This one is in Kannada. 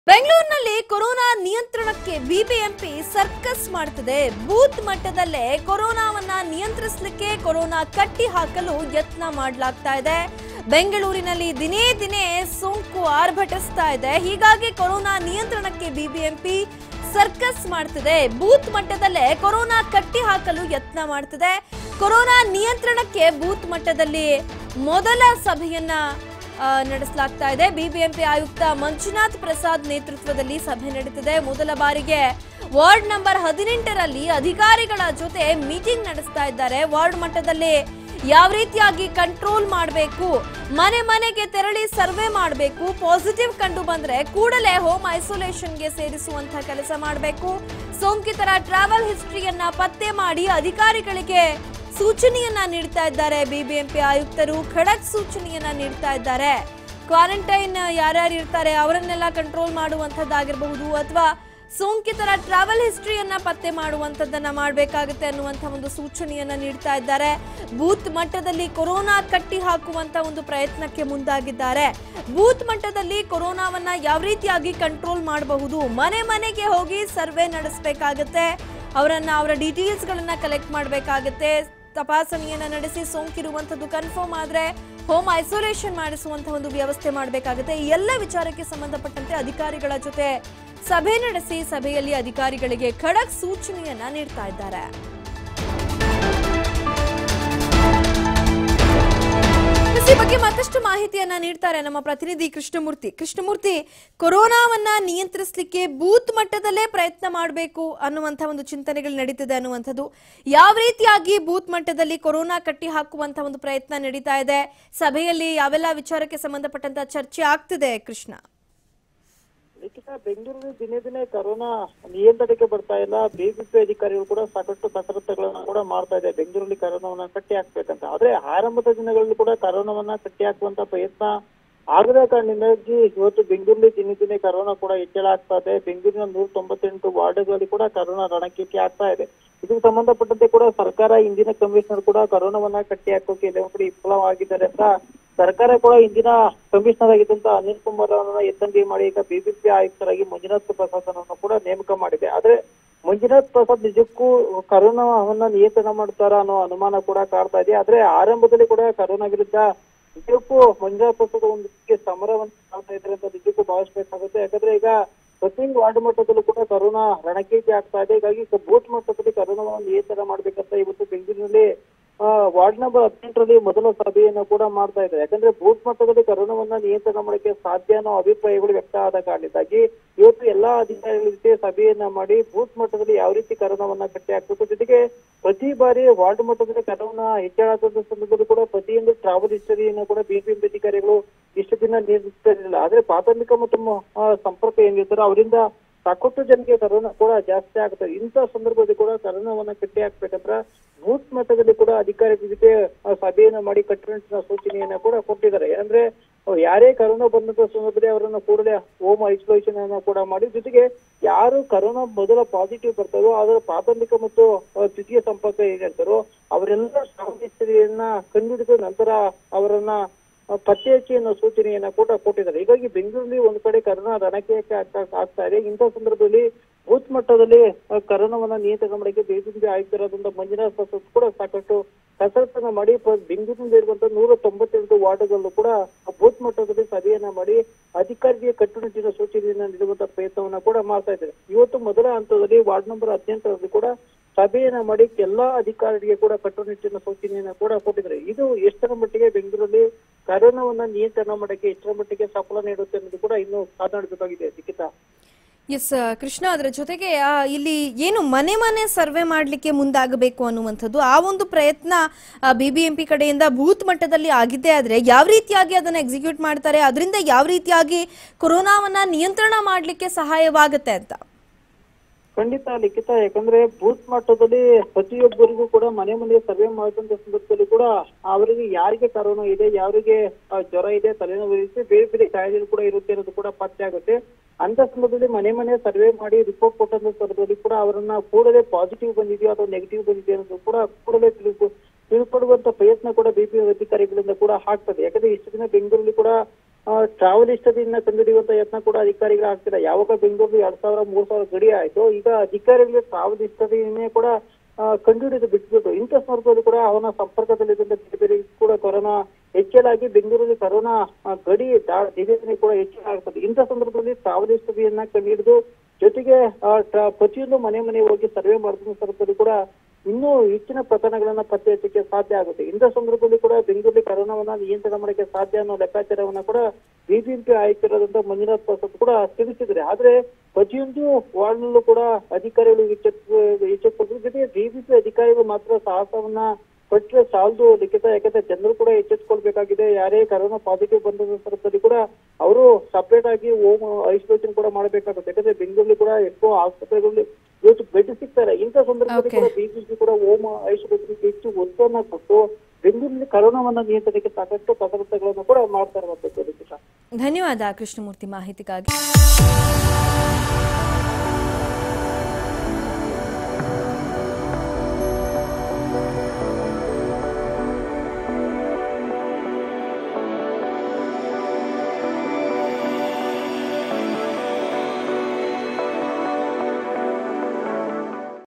ಬೆಂಗಳೂರಿನಲ್ಲಿ ಕೊರೋನಾ ನಿಯಂತ್ರಣಕ್ಕೆ ಬಿಬಿಎಂಪಿ ಸರ್ಕಸ್ ಮಾಡ್ತಿದೆ ಬೂತ್ ಮಟ್ಟದಲ್ಲೇ ಕೊರೋನಾವನ್ನ ನಿಯಂತ್ರಿಸಲಿಕ್ಕೆ ಕೊರೋನಾ ಕಟ್ಟಿ ಹಾಕಲು ಯತ್ನ ಮಾಡಲಾಗ್ತಾ ಇದೆ ಬೆಂಗಳೂರಿನಲ್ಲಿ ದಿನೇ ದಿನೇ ಸೋಂಕು ಆರ್ಭಟಿಸ್ತಾ ಇದೆ ಹೀಗಾಗಿ ಕೊರೋನಾ ನಿಯಂತ್ರಣಕ್ಕೆ ಬಿಬಿಎಂಪಿ ಸರ್ಕಸ್ ಮಾಡ್ತಿದೆ ಬೂತ್ ಮಟ್ಟದಲ್ಲೇ ಕೊರೋನಾ ಕಟ್ಟಿ ಹಾಕಲು ಯತ್ನ ಮಾಡ್ತಿದೆ ಕೊರೋನಾ ನಿಯಂತ್ರಣಕ್ಕೆ ಬೂತ್ ಮಟ್ಟದಲ್ಲಿ ಮೊದಲ ಸಭೆಯನ್ನ ಆ, ನಡೆಸಲಾಗ್ತಾ ಇದೆ ಬಿಬಿಎಂಪಿ ಆಯುಕ್ತ ಮಂಜುನಾಥ್ ಪ್ರಸಾದ್ ನೇತೃತ್ವದಲ್ಲಿ ಸಭೆ ನಡೀತಿದೆ ಮೊದಲ ಬಾರಿಗೆ ವಾರ್ಡ್ ನಂಬರ್ ಹದಿನೆಂಟರಲ್ಲಿ ಅಧಿಕಾರಿಗಳ ಜೊತೆ ಮೀಟಿಂಗ್ ನಡೆಸ್ತಾ ಇದ್ದಾರೆ ವಾರ್ಡ್ ಮಟ್ಟದಲ್ಲಿ ಯಾವ ರೀತಿಯಾಗಿ ಕಂಟ್ರೋಲ್ ಮಾಡಬೇಕು ಮನೆ ಮನೆಗೆ ತೆರಳಿ ಸರ್ವೆ ಮಾಡಬೇಕು ಪಾಸಿಟಿವ್ ಕಂಡು ಬಂದ್ರೆ ಕೂಡಲೇ ಹೋಮ್ ಐಸೋಲೇಷನ್ಗೆ ಸೇರಿಸುವಂತ ಕೆಲಸ ಮಾಡಬೇಕು ಸೋಂಕಿತರ ಟ್ರಾವೆಲ್ ಹಿಸ್ಟ್ರಿಯನ್ನ ಪತ್ತೆ ಮಾಡಿ ಅಧಿಕಾರಿಗಳಿಗೆ ಸೂಚನೆಯನ್ನ ನೀಡ್ತಾ ಇದ್ದಾರೆ ಬಿಬಿಎಂಪಿ ಆಯುಕ್ತರು ಖಡಕ್ ಸೂಚನೆಯನ್ನ ನೀಡ್ತಾ ಇದ್ದಾರೆ ಕ್ವಾರಂಟೈನ್ ಯಾರ್ಯಾರು ಇರ್ತಾರೆ ಅವರನ್ನೆಲ್ಲ ಕಂಟ್ರೋಲ್ ಮಾಡುವಂಥದ್ದಾಗಿರಬಹುದು ಅಥವಾ ಸೋಂಕಿತರ ಟ್ರಾವೆಲ್ ಹಿಸ್ಟ್ರಿಯನ್ನ ಪತ್ತೆ ಮಾಡುವಂಥದ್ದನ್ನ ಮಾಡಬೇಕಾಗುತ್ತೆ ಅನ್ನುವಂಥ ಒಂದು ಸೂಚನೆಯನ್ನ ನೀಡ್ತಾ ಇದ್ದಾರೆ ಬೂತ್ ಮಟ್ಟದಲ್ಲಿ ಕೊರೋನಾ ಕಟ್ಟಿ ಹಾಕುವಂತ ಒಂದು ಪ್ರಯತ್ನಕ್ಕೆ ಮುಂದಾಗಿದ್ದಾರೆ ಬೂತ್ ಮಟ್ಟದಲ್ಲಿ ಕೊರೋನಾವನ್ನ ಯಾವ ರೀತಿಯಾಗಿ ಕಂಟ್ರೋಲ್ ಮಾಡಬಹುದು ಮನೆ ಮನೆಗೆ ಹೋಗಿ ಸರ್ವೆ ನಡೆಸಬೇಕಾಗತ್ತೆ ಅವರನ್ನ ಅವರ ಡೀಟೇಲ್ಸ್ ಗಳನ್ನ ಕಲೆಕ್ಟ್ ಮಾಡಬೇಕಾಗತ್ತೆ ತಪಾಸಣೆಯನ್ನ ನಡೆಸಿ ಸೋಂಕಿರುವಂತದ್ದು ಕನ್ಫರ್ಮ್ ಆದ್ರೆ ಹೋಮ್ ಐಸೋಲೇಷನ್ ಮಾಡಿಸುವಂತಹ ಒಂದು ವ್ಯವಸ್ಥೆ ಮಾಡಬೇಕಾಗುತ್ತೆ ಈ ಎಲ್ಲ ವಿಚಾರಕ್ಕೆ ಸಂಬಂಧಪಟ್ಟಂತೆ ಅಧಿಕಾರಿಗಳ ಜೊತೆ ಸಭೆ ನಡೆಸಿ ಸಭೆಯಲ್ಲಿ ಅಧಿಕಾರಿಗಳಿಗೆ ಖಡಕ್ ಸೂಚನೆಯನ್ನ ನೀಡ್ತಾ ಇದ್ದಾರೆ ಈ ಬಗ್ಗೆ ಮತ್ತಷ್ಟು ಮಾಹಿತಿಯನ್ನ ನೀಡ್ತಾರೆ ನಮ್ಮ ಪ್ರತಿನಿಧಿ ಕೃಷ್ಣಮೂರ್ತಿ ಕೃಷ್ಣಮೂರ್ತಿ ಕೊರೋನಾವನ್ನ ನಿಯಂತ್ರಿಸಲಿಕ್ಕೆ ಬೂತ್ ಮಟ್ಟದಲ್ಲೇ ಪ್ರಯತ್ನ ಮಾಡಬೇಕು ಅನ್ನುವಂಥ ಒಂದು ಚಿಂತನೆಗಳು ನಡೀತಿದೆ ಅನ್ನುವಂಥದ್ದು ಯಾವ ರೀತಿಯಾಗಿ ಬೂತ್ ಮಟ್ಟದಲ್ಲಿ ಕೊರೋನಾ ಕಟ್ಟಿ ಹಾಕುವಂತ ಒಂದು ಪ್ರಯತ್ನ ನಡೀತಾ ಇದೆ ಸಭೆಯಲ್ಲಿ ಯಾವೆಲ್ಲ ವಿಚಾರಕ್ಕೆ ಸಂಬಂಧಪಟ್ಟಂತ ಚರ್ಚೆ ಆಗ್ತಿದೆ ಕೃಷ್ಣ ಲಿಖಿತ ಬೆಂಗಳೂರು ದಿನೇ ದಿನೇ ಕರೋನಾ ನಿಯಂತ್ರಣಕ್ಕೆ ಬರ್ತಾ ಇಲ್ಲ ಬಿಬಿಪಿ ಅಧಿಕಾರಿಗಳು ಕೂಡ ಸಾಕಷ್ಟು ಕಸರತ್ತುಗಳನ್ನ ಕೂಡ ಮಾಡ್ತಾ ಇದೆ ಬೆಂಗಳೂರಲ್ಲಿ ಕರೋನಾವನ್ನ ಕಟ್ಟಿ ಹಾಕ್ಬೇಕಂತ ಆದ್ರೆ ಆರಂಭದ ದಿನಗಳಲ್ಲಿ ಕೂಡ ಕರೋನಾವನ್ನ ಕಟ್ಟಿ ಹಾಕುವಂತ ಪ್ರಯತ್ನ ಆಗದ ಕಾರಣದಿಂದಾಗಿ ಇವತ್ತು ಬೆಂಗಳೂರಲ್ಲಿ ದಿನೇ ದಿನೇ ಕರೋನಾ ಕೂಡ ಹೆಚ್ಚಳ ಆಗ್ತಾ ಇದೆ ಬೆಂಗಳೂರಿನ ನೂರ ತೊಂಬತ್ತೆಂಟು ವಾರ್ಡ್ಗಳಲ್ಲಿ ಕೂಡ ಕರೋನಾ ರಣಕೇಕೆ ಆಗ್ತಾ ಇದೆ ಇದಕ್ಕೆ ಸಂಬಂಧಪಟ್ಟಂತೆ ಕೂಡ ಸರ್ಕಾರ ಇಂದಿನ ಕಮಿಷನರ್ ಕೂಡ ಕರೋನಾವನ್ನ ಕಟ್ಟಿ ಹಾಕೋಕೆ ಎಲ್ಲವೂ ಕೂಡ ವಿಫಲವಾಗಿದ್ದಾರೆ ಅಂತ ಸರ್ಕಾರ ಕೂಡ ಇಂದಿನ ಕಮಿಷನರ್ ಆಗಿದ್ದಂತ ಅನಿಲ್ ಕುಮಾರ್ ಅವರನ್ನ ಎತ್ತಂಗಿ ಮಾಡಿ ಈಗ ಬಿಬಿಪಿ ಆಯುಕ್ತರಾಗಿ ಮಂಜುನಾಥ್ ಪ್ರಸಾದ್ ಅವರನ್ನು ಕೂಡ ನೇಮಕ ಮಾಡಿದೆ ಆದ್ರೆ ಮಂಜುನಾಥ್ ಪ್ರಸಾದ್ ನಿಜಕ್ಕೂ ಕರೋನಾವನ್ನ ನಿಯಂತ್ರಣ ಮಾಡ್ತಾರ ಅನ್ನೋ ಅನುಮಾನ ಕೂಡ ಕಾಡ್ತಾ ಇದೆ ಆದ್ರೆ ಆರಂಭದಲ್ಲಿ ಕೂಡ ಕರೋನಾ ವಿರುದ್ಧ ನಿಜಕ್ಕೂ ಮಂಜುನಾಥ್ ಪ್ರಸಾದ್ ಒಂದಕ್ಕೆ ಸಮರವನ್ನು ಮಾಡ್ತಾ ಇದ್ದಾರೆ ಅಂತ ನಿಜಕ್ಕೂ ಭಾವಿಸ್ಬೇಕಾಗುತ್ತೆ ಯಾಕಂದ್ರೆ ಈಗ ಪ್ರತಿ ವಾರ್ಡ್ ಮಟ್ಟದಲ್ಲೂ ಕೂಡ ಕರೋನಾ ರಣಕೇಕೆ ಆಗ್ತಾ ಇದೆ ಹೀಗಾಗಿ ಬೂತ್ ಮಟ್ಟದಲ್ಲಿ ಕರೋನಾವನ್ನು ನಿಯಂತ್ರಣ ಮಾಡ್ಬೇಕಂತ ಇವತ್ತು ಬೆಂಗಳೂರಿನಲ್ಲಿ ಆ, ವಾರ್ಡ್ ನಂಬರ್ ಹದಿನೆಂಟರಲ್ಲಿ ಮೊದಲ ಸಭೆಯನ್ನು ಕೂಡ ಮಾಡ್ತಾ ಇದ್ದಾರೆ ಯಾಕಂದ್ರೆ ಬೂತ್ ಮಟ್ಟದಲ್ಲಿ ಕರೋನಾವನ್ನ ನಿಯಂತ್ರಣ ಮಾಡಕ್ಕೆ ಸಾಧ್ಯ ಅನ್ನೋ ಅಭಿಪ್ರಾಯಗಳು ವ್ಯಕ್ತ ಆದ ಕಾರಣಕ್ಕಾಗಿ ಇವತ್ತು ಎಲ್ಲಾ ಅಧಿಕಾರಿಗಳ ಜೊತೆ ಸಭೆಯನ್ನ ಮಾಡಿ ಬೂತ್ ಮಟ್ಟದಲ್ಲಿ ಯಾವ ರೀತಿ ಕರೋನಾವನ್ನ ಕಟ್ಟಿ ಹಾಕ್ಬೇಕು ಜೊತೆಗೆ ಪ್ರತಿ ಬಾರಿ ವಾರ್ಡ್ ಮಟ್ಟದಲ್ಲಿ ಕರೋನಾ ಹೆಚ್ಚಳ ಆದ ಸಂದರ್ಭದಲ್ಲಿ ಕೂಡ ಪ್ರತಿಯೊಂದು ಟ್ರಾವೆಲ್ ಹಿಸ್ಟರಿಯನ್ನು ಕೂಡ ಬಿಬಿಎಂಪಿ ಅಧಿಕಾರಿಗಳು ಇಷ್ಟು ದಿನ ನೀಡುತ್ತಿರಲಿಲ್ಲ ಆದ್ರೆ ಪ್ರಾಥಮಿಕ ಮತ್ತು ಮ- ಆ, ಸಂಪರ್ಕ ಏನಿರ್ತಾರೋ ಅವರಿಂದ ಸಾಕಷ್ಟು ಜನಕ್ಕೆ ಕರೋನಾ ಕೂಡ ಜಾಸ್ತಿ ಆಗುತ್ತೆ ಇಂಥ ಸಂದರ್ಭದಲ್ಲಿ ಕೂಡ ಕರೋನಾವನ್ನ ಕಟ್ಟಿ ಹಾಕ್ಬೇಕಂದ್ರ ಬೂತ್ ಮಟ್ಟದಲ್ಲಿ ಕೂಡ ಅಧಿಕಾರಿಗಳ ಜೊತೆ ಆ, ಸಭೆಯನ್ನ ಮಾಡಿ ಕಟ್ಟುನಿಟ್ಟಿನ ಸೂಚನೆಯನ್ನ ಕೂಡ ಕೊಟ್ಟಿದ್ದಾರೆ ಅಂದ್ರೆ ಅವ್ರು ಯಾರೇ ಕರೋನಾ ಬಂದಂತ ಸಂದರ್ಭದಲ್ಲಿ ಅವರನ್ನ ಕೂಡಲೇ ಹೋಮ್ ಐಸೋಲೇಷನ್ ಅನ್ನ ಕೂಡ ಮಾಡಿ ಜೊತೆಗೆ ಯಾರು ಕರೋನಾ ಮೊದಲ ಪಾಸಿಟಿವ್ ಬರ್ತಾರೋ ಅದರ ಪ್ರಾಥಮಿಕ ಮತ್ತು ಆ, ದ್ವಿತೀಯ ಸಂಪರ್ಕ ಏನಿರ್ತಾರೋ ಅವರೆಲ್ಲ ಸಾವನ್ನಪ್ಪಿಯನ್ನ ಕಂಡುಹಿಡಿದ ನಂತರ ಅವರನ್ನ ಆ, ಪತ್ತೆ ಹಚ್ಚಿ ಅನ್ನೋ ಸೂಚನೆಯನ್ನ ಕೂಡ ಕೊಟ್ಟಿದ್ದಾರೆ ಹೀಗಾಗಿ ಬೆಂಗಳೂರಲ್ಲಿ ಒಂದು ಕಡೆ ಕರೋನಾ ರಣಕೇಕೆ ಆಗ್ತಾ ಆಗ್ತಾ ಇದೆ ಇಂಥ ಸಂದರ್ಭದಲ್ಲಿ ಬೂತ್ ಮಟ್ಟದಲ್ಲಿ ಆ, ಕರೋನಾವನ್ನ ನಿಯಂತ್ರಣ ಮಾಡಕ್ಕೆ ಬಿಬಿಎಂಪಿ ಆಯುಕ್ತರಾದಂತ ಮಂಜುನಾಥ್ ಪ್ರಸಾದ್ ಕೂಡ ಸಾಕಷ್ಟು ಕಸರತ್ತನ್ನ ಮಾಡಿ ಪ- ಬೆಂಗಳೂರಿನಲ್ಲಿ ಇರುವಂತಹ ನೂರ ತೊಂಬತ್ತೆಂಟು ವಾರ್ಡ್ಗಳಲ್ಲೂ ಕೂಡ ಬೂತ್ ಮಟ್ಟದಲ್ಲಿ ಸಭೆಯನ್ನ ಮಾಡಿ ಅಧಿಕಾರಿಗೆ ಕಟ್ಟುನಿಟ್ಟಿನ ಸೂಚನೆಯನ್ನ ನೀಡುವಂತ ಪ್ರಯತ್ನವನ್ನ ಕೂಡ ಮಾಡ್ತಾ ಇದ್ದಾರೆ ಇವತ್ತು ಮೊದಲ ಹಂತದಲ್ಲಿ ವಾರ್ಡ್ ನಂಬರ್ ಹದಿನೆಂಟರಲ್ಲಿ ಕೂಡ ಸಭೆಯನ್ನ ಮಾಡಿ ಎಲ್ಲಾ ಅಧಿಕಾರಿಗೆ ಕೂಡ ಕಟ್ಟುನಿಟ್ಟಿನ ಸೂಚನೆಯನ್ನ ಕೂಡ ಕೊಟ್ಟಿದ್ದಾರೆ ಇದು ಎಷ್ಟರ ಮಟ್ಟಿಗೆ ಬೆಂಗಳೂರಲ್ಲಿ ಕರೋನಾವನ್ನ ನಿಯಂತ್ರಣ ಮಾಡಕ್ಕೆ ಎಷ್ಟರ ಮಟ್ಟಿಗೆ ಸಫಲ ನೀಡುತ್ತೆ ಅನ್ನೋದು ಕೂಡ ಇನ್ನು ಮಾತನಾಡಬೇಕಾಗಿದೆ ಲಿಖಿತ ಎಸ್ ಕೃಷ್ಣ ಅದರ ಜೊತೆಗೆ ಆ, ಇಲ್ಲಿ ಏನು ಮನೆ ಮನೆ ಸರ್ವೆ ಮಾಡಲಿಕ್ಕೆ ಮುಂದಾಗಬೇಕು ಅನ್ನುವಂಥದ್ದು ಆ ಒಂದು ಪ್ರಯತ್ನ ಬಿಬಿಎಂಪಿ ಕಡೆಯಿಂದ ಬೂತ್ ಮಟ್ಟದಲ್ಲಿ ಆಗಿದ್ದೇ ಆದ್ರೆ ಯಾವ ರೀತಿಯಾಗಿ ಅದನ್ನ ಎಕ್ಸಿಕ್ಯೂಟ್ ಮಾಡ್ತಾರೆ ಅದರಿಂದ ಯಾವ ರೀತಿಯಾಗಿ ಕೊರೋನಾವನ್ನ ನಿಯಂತ್ರಣ ಮಾಡಲಿಕ್ಕೆ ಸಹಾಯವಾಗುತ್ತೆ ಅಂತ ಖಂಡಿತ ಲಿಖಿತ ಯಾಕಂದ್ರೆ ಬೂತ್ ಮಟ್ಟದಲ್ಲಿ ಪ್ರತಿಯೊಬ್ಬರಿಗೂ ಕೂಡ ಮನೆ ಮನೆ ಸರ್ವೆ ಮಾಡಿದಂತ ಸಂದರ್ಭದಲ್ಲಿ ಕೂಡ ಅವರಿಗೆ ಯಾರಿಗೆ ಕರೋನಾ ಇದೆ ಯಾರಿಗೆ ಆ, ಜ್ವರ ಇದೆ ತಲೆನೋವು ಇರುತ್ತೆ ಬೇರೆ ಬೇರೆ ಕಾಯಿಲೆಗಳು ಕೂಡ ಇರುತ್ತೆ ಅನ್ನೋದು ಕೂಡ ಪತ್ತೆ ಆಗುತ್ತೆ ಅಂತ ಸಂದರ್ಭದಲ್ಲಿ ಮನೆ ಮನೆ ಸರ್ವೆ ಮಾಡಿ ರಿಪೋರ್ಟ್ ಕೊಟ್ಟಂತ ಸಂದರ್ಭದಲ್ಲಿ ಕೂಡ ಅವರನ್ನ ಕೂಡಲೇ ಪಾಸಿಟಿವ್ ಬಂದಿದೆಯೋ ಅಥವಾ ನೆಗೆಟಿವ್ ಬಂದಿದೆಯೋ ಅನ್ನೋದು ಕೂಡ ಕೂಡಲೇ ತಿಳ್ಕೊ ತಿಳ್ಕೊಡುವಂತ ಪ್ರಯತ್ನ ಕೂಡ ಬಿಪಿ ಅಧಿಕಾರಿಗಳಿಂದ ಕೂಡ ಆಗ್ತದೆ ಯಾಕಂದ್ರೆ ಇಷ್ಟು ದಿನ ಬೆಂಗಳೂರಲ್ಲಿ ಕೂಡ ಟ್ರಾವೆಲ್ ಹಿಸ್ಟರಿಯನ್ನ ಕಂಡುಹಿಡಿಯುವಂತ ಯತ್ನ ಕೂಡ ಅಧಿಕಾರಿಗಳು ಆಗ್ತಿಲ್ಲ ಯಾವಾಗ ಬೆಂಗಳೂರು ಎರಡ್ ಸಾವಿರ ಮೂರ್ ಸಾವಿರ ಗಡಿ ಆಯ್ತು ಈಗ ಅಧಿಕಾರಿಗಳಿಗೆ ಟ್ರಾವೆಲ್ ಹಿಸ್ಟರಿನೇ ಕೂಡ ಆ, ಕಂಡುಹಿಡಿದು ಬಿಟ್ಬಿಟ್ಟು ಇಂಥ ಸಂದರ್ಭದಲ್ಲಿ ಕೂಡ ಅವನ ಸಂಪರ್ಕದಲ್ಲಿದ್ದಂತ ಬೇರೆ ಬೇರೆ ಕೂಡ ಕೊರೋನಾ ಹೆಚ್ಚಲಾಗಿ ಬೆಂಗಳೂರಲ್ಲಿ ಕೊರೋನಾ ಆ, ಗಡಿ ದಾ- ದಿನೇ ದಿನೇ ಕೂಡ ಹೆಚ್ಚಳ ಆಗ್ತದೆ ಇಂಥ ಸಂದರ್ಭದಲ್ಲಿ ಟ್ರಾವೆಲ್ ಹಿಸ್ಟರಿಯನ್ನ ಕಂಡುಹಿಡಿದು ಜೊತೆಗೆ ಆ, ಟ್ರಾ- ಪ್ರತಿಯೊಂದು ಮನೆ ಮನೆ ಹೋಗಿ ಸರ್ವೆ ಮಾಡಿದ ಸಂದರ್ಭದಲ್ಲಿ ಕೂಡ ಇನ್ನೂ ಹೆಚ್ಚಿನ ಪ್ರಕರಣಗಳನ್ನ ಪತ್ತೆ ಹಚ್ಚಕ್ಕೆ ಸಾಧ್ಯ ಆಗುತ್ತೆ ಇಂಥ ಸಂದರ್ಭದಲ್ಲಿ ಕೂಡ ಬೆಂಗಳೂರಲ್ಲಿ ಕರೋನಾವನ್ನ ನಿಯಂತ್ರಣ ಮಾಡಕ್ಕೆ ಸಾಧ್ಯ ಅನ್ನೋ ಲೆಕ್ಕಾಚಾರವನ್ನ ಕೂಡ ಬಿಬಿಎಂಪಿ ಆಯುಕ್ತರಾದಂತ ಮಂಜುನಾಥ್ ಪ್ರಸಾದ್ ಕೂಡ ತಿಳಿಸಿದ್ರೆ ಆದ್ರೆ ಪ್ರತಿಯೊಂದು ವಾರ್ಡ್ನಲ್ಲೂ ಕೂಡ ಅಧಿಕಾರಿಗಳು ಎಚ್ಚೆತ್ತು ಎಚ್ಚೆತ್ತುಕೊಂಡ್ರು ಜೊತೆಗೆ ಬಿಬಿಎಂಪಿ ಅಧಿಕಾರಿಗಳು ಮಾತ್ರ ಸಾಹಸವನ್ನ ಪಟ್ಟರೆ ಸಾಲದು ಲಿಖಿತ ಯಾಕಂದ್ರೆ ಜನರು ಕೂಡ ಎಚ್ಚೆತ್ಕೊಳ್ಬೇಕಾಗಿದೆ ಯಾರೇ ಕರೋನಾ ಪಾಸಿಟಿವ್ ಬಂದ ಸಂದರ್ಭದಲ್ಲಿ ಕೂಡ ಅವರು ಸಪರೇಟ್ ಆಗಿ ಹೋಮ್ ಐಸೋಲೇಷನ್ ಕೂಡ ಮಾಡಬೇಕಾಗುತ್ತೆ ಯಾಕಂದ್ರೆ ಬೆಂಗಳೂರಲ್ಲಿ ಕೂಡ ಎಷ್ಟೋ ಆಸ್ಪತ್ರೆಗಳಲ್ಲಿ ಇವತ್ತು ಬೆಡ್ ಸಿಗ್ತಾರೆ ಇಂಥ ಸಂದರ್ಭದಲ್ಲಿ Okay. ಕೂಡ ಬಿಬಿಸಿ ಕೂಡ ಹೋಮ್ ಐಸೋಲೇಷನ್ ಹೆಚ್ಚು ಒತ್ತನ್ನ ಕೊಟ್ಟು ಬೆಂಗಳೂರಿನಲ್ಲಿ ಕರೋನಾವನ್ನ ನಿಯಂತ್ರಣಕ್ಕೆ ಸಾಕಷ್ಟು ಕಸರತ್ತುಗಳನ್ನು ಕೂಡ ಮಾಡ್ತಾ ಇರುವಂತದ್ದು ಲಿಖಿತ ಧನ್ಯವಾದ ಕೃಷ್ಣಮೂರ್ತಿ ಮಾಹಿತಿಗಾಗಿ